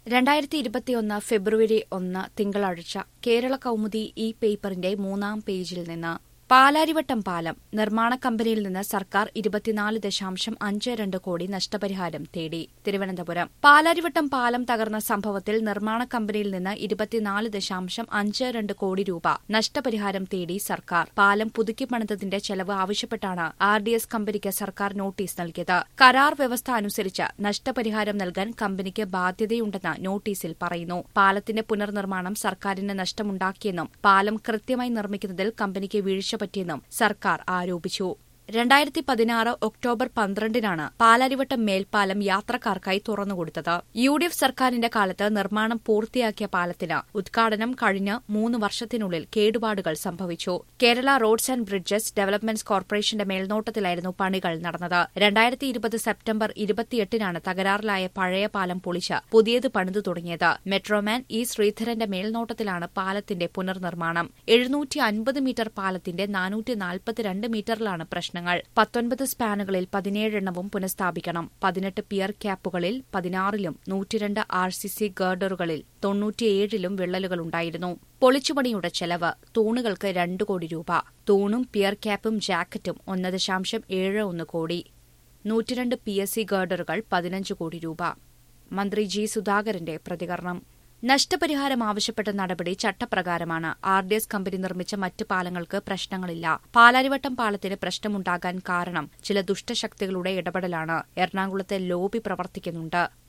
രണ്ടായിരത്തി ഇരുപത്തിയൊന്ന് ഫെബ്രുവരി ഒന്ന് തിങ്കളാഴ്ച കേരള കൗമുദി ഈ പേപ്പറിന്റെ മൂന്നാം പേജിൽ നിന്ന് പാലാരിവട്ടം പാലം നിർമ്മാണ കമ്പനിയിൽ നിന്ന് സർക്കാർ ഇരുപത്തിനാല് ദശാംശം അഞ്ച് രണ്ട് കോടി നഷ്ടപരിഹാരം തേടി തിരുവനന്തപുരം പാലാരിവട്ടം പാലം തകർന്ന സംഭവത്തിൽ നിർമ്മാണ കമ്പനിയിൽ നിന്ന് ഇരുപത്തിനാല് ദശാംശം അഞ്ച് രണ്ട് കോടി രൂപ നഷ്ടപരിഹാരം തേടി സർക്കാർ പാലം പുതുക്കി പണിതതിന്റെ ചെലവ് ആവശ്യപ്പെട്ടാണ് ആർ ഡി എസ് കമ്പനിക്ക് സർക്കാർ നോട്ടീസ് നൽകിയത് കരാർ വ്യവസ്ഥ അനുസരിച്ച് നഷ്ടപരിഹാരം നൽകാൻ കമ്പനിക്ക് ബാധ്യതയുണ്ടെന്ന് നോട്ടീസിൽ പറയുന്നു പാലത്തിന്റെ പുനർനിർമ്മാണം സർക്കാരിന് നഷ്ടമുണ്ടാക്കിയെന്നും പാലം കൃത്യമായി നിർമ്മിക്കുന്നതിൽ കമ്പനിക്ക് വീഴ്ച പറ്റിയെന്നും സർക്കാർ ആരോപിച്ചു രണ്ടായിരത്തി പതിനാറ് ഒക്ടോബർ പന്ത്രണ്ടിനാണ് പാലാരിവട്ടം മേൽപ്പാലം യാത്രക്കാർക്കായി തുറന്നുകൊടുത്തത് യു ഡി എഫ് സർക്കാരിന്റെ കാലത്ത് നിർമ്മാണം പൂർത്തിയാക്കിയ പാലത്തിന് ഉദ്ഘാടനം കഴിഞ്ഞ് മൂന്ന് വർഷത്തിനുള്ളിൽ കേടുപാടുകൾ സംഭവിച്ചു Kerala roads and bridges developments കോർപ്പറേഷന്റെ മേൽനോട്ടത്തിലായിരുന്നു പണികൾ നടന്നത് രണ്ടായിരത്തി ഇരുപത് സെപ്റ്റംബർ ഇരുപത്തിയെട്ടിനാണ് തകരാറിലായ പഴയ പാലം പൊളിച്ച് പുതിയത് പണിതു തുടങ്ങിയത് മെട്രോമാൻ ഇ ശ്രീധരന്റെ മേൽനോട്ടത്തിലാണ് പാലത്തിന്റെ പുനർനിർമ്മാണം എഴുന്നൂറ്റി അൻപത് മീറ്റർ പാലത്തിന്റെ നാനൂറ്റി നാൽപ്പത്തിരണ്ട് മീറ്ററിലാണ് പ്രശ്നങ്ങൾ പത്തൊൻപത് സ്പാനുകളിൽ പതിനേഴെണ്ണവും പുനഃസ്ഥാപിക്കണം പതിനെട്ട് പിയർ ക്യാപ്പുകളിൽ പതിനാറിലും നൂറ്റിരണ്ട് ആർ സി സി ഗേർഡറുകളിൽ തൊണ്ണൂറ്റിയേഴിലും വിള്ളലുകളുണ്ടായിരുന്നു പൊളിച്ചുപണിയുടെ ചെലവ് തൂണുകൾക്ക് രണ്ട് കോടി രൂപ തൂണും പിയർ ക്യാപ്പും ജാക്കറ്റും ഒന്ന് ദശാംശം ഏഴ് ഒന്ന് കോടി നൂറ്റിരണ്ട് പി എസ് സി ഗേർഡറുകൾ പതിനഞ്ച് കോടി രൂപ മന്ത്രി ജി സുധാകരന്റെ പ്രതികരണം നഷ്ടപരിഹാരം ആവശ്യപ്പെട്ട നടപടി ചട്ടപ്രകാരമാണ് ആർ ഡി എസ് കമ്പനി നിർമ്മിച്ച മറ്റ് പാലങ്ങൾക്ക് പ്രശ്നങ്ങളില്ല പാലാരിവട്ടം പാലത്തിന് പ്രശ്നമുണ്ടാകാൻ കാരണം ചില ദുഷ്ടശക്തികളുടെ ഇടപെടലാണ് എറണാകുളത്തെ ലോബി പ്രവർത്തിക്കുന്നുണ്ട്